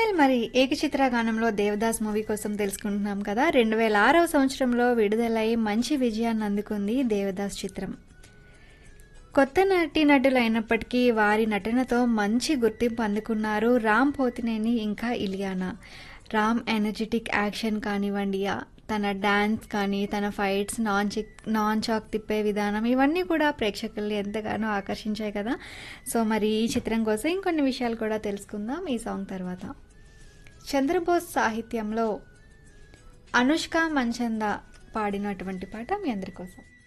well మరి ఏకచిత్ర గానంలో Devdas movie కోసం తెలుసుకుంటున్నాం కదా రెండు వేల ఆరవ సంవత్సరంలో విడుదలై మంచి విజయాన్ని అందుకుంది దేవదాస్ చిత్రం కొత్త నటి నటులు అయినప్పటికీ వారి నటనతో మంచి గుర్తింపు అందుకున్నారు రామ్ పోతినేని ఇంకా ఇలియానా రామ్ ఎనర్జెటిక్ యాక్షన్ కానివ్వండి ఆ తన డాన్స్ కానీ తన ఫైట్స్ నాన్ చిక్ నాన్ చాక్ తిప్పే విధానం ఇవన్నీ కూడా ప్రేక్షకుల్ని ఎంతగానో ఆకర్షించాయి కదా సో మరి ఈ చిత్రం కోసం ఇంకొన్ని విషయాలు కూడా తెలుసుకుందాం ఈ సాంగ్ తర్వాత చంద్రబోస్ సాహిత్యంలో అనుష్క మంచంద పాడినటువంటి పాట మీ అందరి కోసం